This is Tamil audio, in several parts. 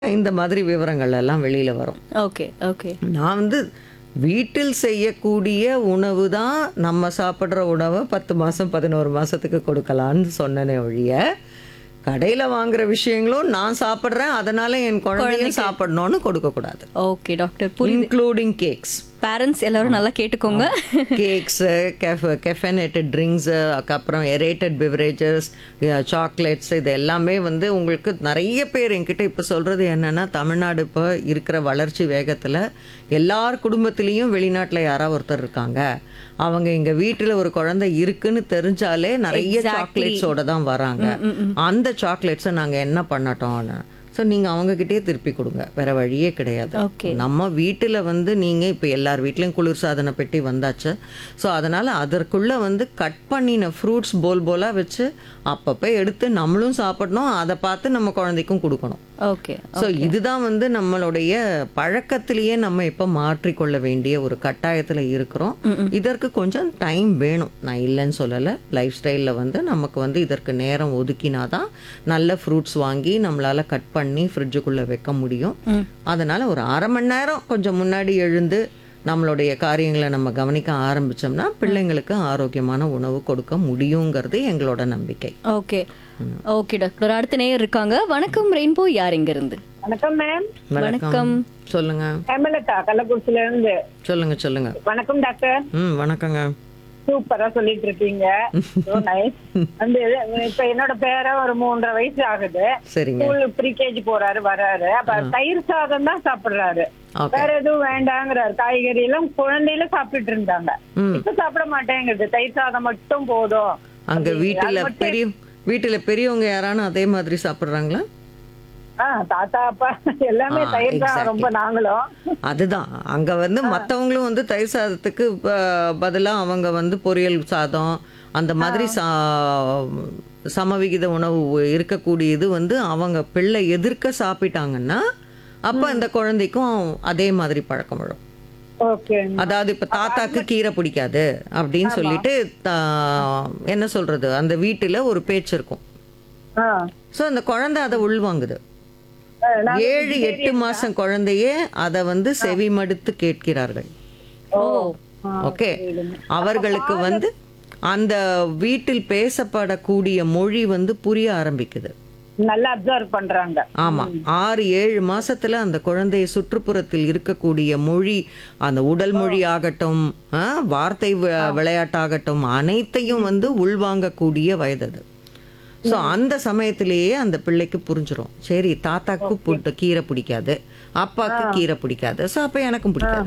இந்த மாதிரி விவரங்கள் எல்லாம் வெளியில வரும் ஓகே ஓகே நான் வந்து வீட்டில் செய்யக்கூடிய உணவு தான் நம்ம சாப்பிட்ற உணவை பத்து மாதம் பதினோரு மாதத்துக்கு கொடுக்கலான்னு சொன்னனே ஒழிய கடையில் வாங்குற விஷயங்களும் நான் சாப்பிட்றேன் அதனால என் குழந்தையும் சாப்பிடணும்னு கொடுக்கக்கூடாது ஓகே டாக்டர் புரியுது இன்க்ளூடிங் கேக்ஸ் பேரண்ட்ஸ் எல்லாரும் நல்லா கேட்டுக்கோங்க கேக்ஸு கெஃப் கெஃபனேட்டட் ட்ரிங்க்ஸு அதுக்கப்புறம் எரேட்டட் பிவரேஜஸ் சாக்லேட்ஸ் இது எல்லாமே வந்து உங்களுக்கு நிறைய பேர் என்கிட்ட இப்போ சொல்கிறது என்னென்னா தமிழ்நாடு இப்போ இருக்கிற வளர்ச்சி வேகத்தில் எல்லார் குடும்பத்திலையும் வெளிநாட்டில் யாராவது ஒருத்தர் இருக்காங்க அவங்க எங்கள் வீட்டில் ஒரு குழந்தை இருக்குன்னு தெரிஞ்சாலே நிறைய சாக்லேட்ஸோட தான் வராங்க அந்த சாக்லேட்ஸை நாங்கள் என்ன பண்ணட்டோம்னு ஸோ நீங்கள் அவங்கக்கிட்டே திருப்பி கொடுங்க வேற வழியே கிடையாது Okay. நம்ம வீட்டில் வந்து நீங்கள் இப்போ எல்லார் வீட்லேயும் குளிர்சாதன பெட்டி வந்தாச்சு ஸோ அதனால் அதற்குள்ளே வந்து கட் பண்ணின ஃப்ரூட்ஸ் போல் போலாக வச்சு அப்பப்போ எடுத்து நம்மளும் சாப்பிடணும் அதை பார்த்து நம்ம குழந்தைக்கும் கொடுக்கணும் ஓகே ஸோ இதுதான் வந்து நம்மளுடைய பழக்கத்திலேயே நம்ம இப்போ மாற்றிக்கொள்ள வேண்டிய ஒரு கட்டாயத்தில் இருக்கிறோம் இதற்கு கொஞ்சம் டைம் வேணும் நான் இல்லைன்னு சொல்லலை லைஃப் ஸ்டைலில் வந்து நமக்கு வந்து இதற்கு நேரம் ஒதுக்கினாதான் நல்ல ஃப்ரூட்ஸ் வாங்கி நம்மளால கட் பண்ணி ஃப்ரிட்ஜுக்குள்ளே வைக்க முடியும் அதனால ஒரு அரை மணி நேரம் கொஞ்சம் முன்னாடி எழுந்து நம்மளுடைய காரியங்களை நம்ம கவனிக்க ஆரம்பிச்சோம்னா பிள்ளைங்களுக்கு ஆரோக்கியமான உணவு கொடுக்க முடியுங்கிறது எங்களோட நம்பிக்கை ஓகே ஓகே டாக்டர் அடுத்த நேயர் இருக்காங்க வணக்கம் ரெயின்போ யார் இங்க இருந்து வணக்கம் மேம் வணக்கம் சொல்லுங்க ஹேமலதா கள்ளக்குறிச்சில இருந்து சொல்லுங்க சொல்லுங்க வணக்கம் டாக்டர் ம் வணக்கங்க சூப்பரா சொல்லிட்டு இருக்கீங்க So nice. வந்து இப்ப என்னோட பேர ஒரு மூன்றரை வயசு ஆகுது சரிங்க ஸ்கூல் ப்ரீகேஜி போறாரு வராரு அப்ப தயிர் சாதம் தான் சாப்பிடுறாரு ஓகே வேற எதுவும் வேண்டாங்கிறாரு காய்கறி எல்லாம் குழந்தையில சாப்பிட்டுட்டு இருந்தாங்க ம். இப்ப சாப்பிட மாட்டேங்குது தயிர் சாதம் மட்டும் போதும் அங்க அப்படி- வீட்டுல அது மட்டும் பெரிய வீட்டுல பெரியவங்க யாரானும் அதே மாதிரி சாப்பிடுறாங்களா ஆ, தாத்தா அப்பா எல்லாமே ஆ, தயிர் தான் exactly. ரொம்ப நாங்களும் அதுதான் அங்க வந்து மத்தவங்களும் வந்து தயிர் சாதத்துக்கு ப- பதிலா அவங்க வந்து பொரியல் சாதம் அந்த மாதிரி சா சமவிகித உணவு இருக்கக்கூடியது வந்து அவங்க பிள்ளை எதிர்க்க சாப்பிட்டாங்கன்னா அப்ப அந்த குழந்தைக்கும் அதே மாதிரி பழக்கம் வரும் ஓகே அதாவது இப்ப தாத்தாக்கு கீரை பிடிக்காது அப்படின்னு சொல்லிட்டு தா- என்ன சொல்றது அந்த வீட்டுல ஒரு பேச்சு இருக்கும் ஆ ஸோ அந்த குழந்தை அதை உள்வாங்குது ஆ, நான் ஏழு எட்டு மாசம் குழந்தையே அதை வந்து செவிமடுத்து கேட்கிறார்கள் ஓ ஓகே அவர்களுக்கு வந்து அந்த வீட்டில் பேசப்படக்கூடிய மொழி வந்து புரிய ஆரம்பிக்குது நல்லா அப்சர்வ் பண்றாங்க ஆமா ஆறு ஏழு மாசத்துல அந்த குழந்தைய சுற்றுப்புறத்தில் இருக்கக்கூடிய மொழி அந்த உடல் மொழி ஆகட்டும் ஆ, வார்த்தை வி- விளையாட்டாகட்டும் அனைத்தையும் வந்து உள்வாங்கக்கூடிய வயது அது ஸோ அந்த சமயத்திலேயே அந்த பிள்ளைக்கு புரிஞ்சிரும் சரி தாத்தாக்கு புட்டு கீரை பிடிக்காது அப்பாக்கு கீரை பிடிக்காது ஸோ அப்போ எனக்கும் பிடிக்காது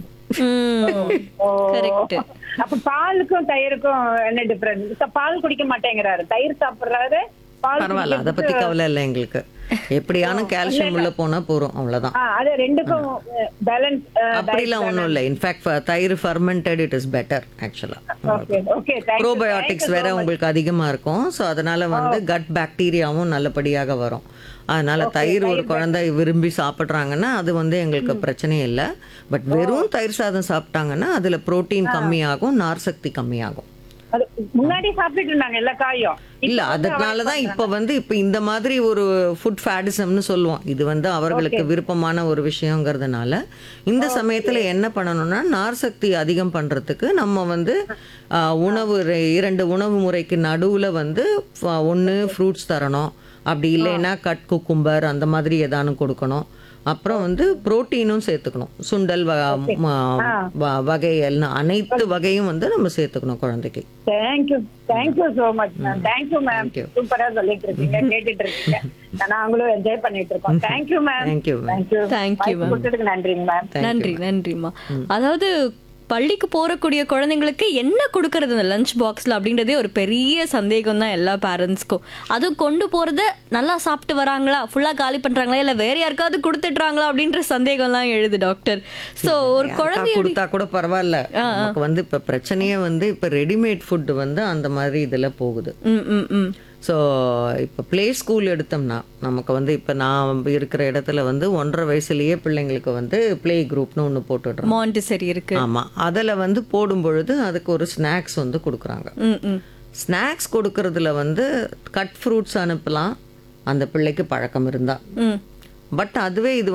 கரெக்ட் அப்ப பாலுக்கும் தயிருக்கும் என்ன டிஃபரன்ஸ் பால் குடிக்க மாட்டேங்கிறாரு தயிர் சாப்பிடுறாரு பால் பரவாயில்ல அதை பத்தி கவலை இல்லை எங்களுக்கு எப்படியான கால்சியம் உள்ள போனா போறோம் அவ்வளவுதான் ஆ, அது ரெண்டுக்கும் பேலன்ஸ் அப்படிலாம் ஒன்றும் இல்லை இன்ஃபேக்ட் தயிர் ஃபர்மெண்டட் இட் இஸ் பெட்டர் ஆக்சுவலா ஓகே ஓகே ப்ரோபயோட்டிக்ஸ் வேற உங்களுக்கு அதிகமா இருக்கும் ஸோ அதனால வந்து கட் பாக்டீரியாவும் நல்லபடியாக வரும் அதனால தயிர் ஒரு குழந்தை விரும்பி சாப்பிட்றாங்கன்னா அது வந்து எங்களுக்கு பிரச்சனையே இல்லை பட் வெறும் தயிர் சாதம் சாப்பிட்டாங்கன்னா அதுல புரோட்டீன் கம்மியாகும் நார் சக்தி கம்மியாகும் அது முன்னாடி சாப்பிட்டுட்டு இருந்தாங்க எல்லா காயும் இல்ல அதனால தான் இப்போ வந்து இப்போ இந்த மாதிரி ஒரு ஃபுட் ஃபேடிசம்னு சொல்லுவோம் இது வந்து அவர்களுக்கு விருப்பமான ஒரு விஷயங்கிறதுனால இந்த சமயத்துல என்ன பண்ணணும்னா நார் சக்தி அதிகம் பண்றதுக்கு நம்ம வந்து ஆ, உணவு ரெ- இரண்டு உணவு முறைக்கு நடுவுல வந்து ஒன்று ஃப்ரூட்ஸ் தரணும் அப்படி இல்லைன்னா கட் குக்கும்பர் அந்த மாதிரி ஏதானும் கொடுக்கணும் அப்புறம் வந்து புரோட்டீனும் சேர்த்துக்கணும் சுண்டல் வ- ம- வ- வகை எல்லாம் அனைத்து வகையும் வந்து நம்ம சேர்த்துக்கணும் குழந்தைக்கு thank you thank you so much ma'am thank you ma'am Thank you. சூப்பரா சொல்லிட்டு இருக்கீங்க கேட்டுட்டு இருக்கீங்க நாங்களும் என்ஜாய் பண்ணிட்டு இருக்கோம் thank you ma'am Thank you, ma'am. Thank you Thank you, ma'am. கொடுத்ததுக்கு நன்றிங்க மேம் நன்றி நன்றிம்மா அதாவது பள்ளிக்கு போறக்கூடிய குழந்தைங்களுக்கு என்ன கொடுக்கறது இந்த லஞ்ச் பாக்ஸ்ல அப்படின்றதே ஒரு பெரிய சந்தேகம் தான் எல்லா பேரண்ட்ஸ்க்கும் அதுவும் கொண்டு போறத நல்லா சாப்பிட்டு வராங்களா ஃபுல்லா காலி பண்றாங்களா இல்ல வேற யாருக்காவது கொடுத்துட்றாங்களா அப்படின்ற சந்தேகம்லாம் எழுது டாக்டர் சோ ஒரு யாருக்கா குழந்தைய கொடுத்தா கூட பரவாயில்ல நமக்கு வந்து இப்ப பிரச்சனையே வந்து இப்ப ரெடிமேட் ஃபுட் வந்து அந்த மாதிரி இதுல போகுது ம் ம் ம் ஸோ இப்போ ப்ளே ஸ்கூல் எடுத்தோம்னா நமக்கு வந்து இப்போ நான் இருக்கிற இடத்துல வந்து ஒன்றரை வயசுலயே பிள்ளைங்களுக்கு வந்து ப்ளே குரூப்னு ஒன்று போட்டுடுறோம் மாண்டிசரி இருக்கு ஆமாம் அதில் வந்து போடும் பொழுது அதுக்கு ஒரு ஸ்நாக்ஸ் வந்து கொடுக்குறாங்க ம் ம் ஸ்நாக்ஸ் கொடுக்கறதுல வந்து கட் ஃப்ரூட்ஸ் அனுப்பலாம் அந்த பிள்ளைக்கு பழக்கம் இருந்தால் ம் பட் அதுவே இது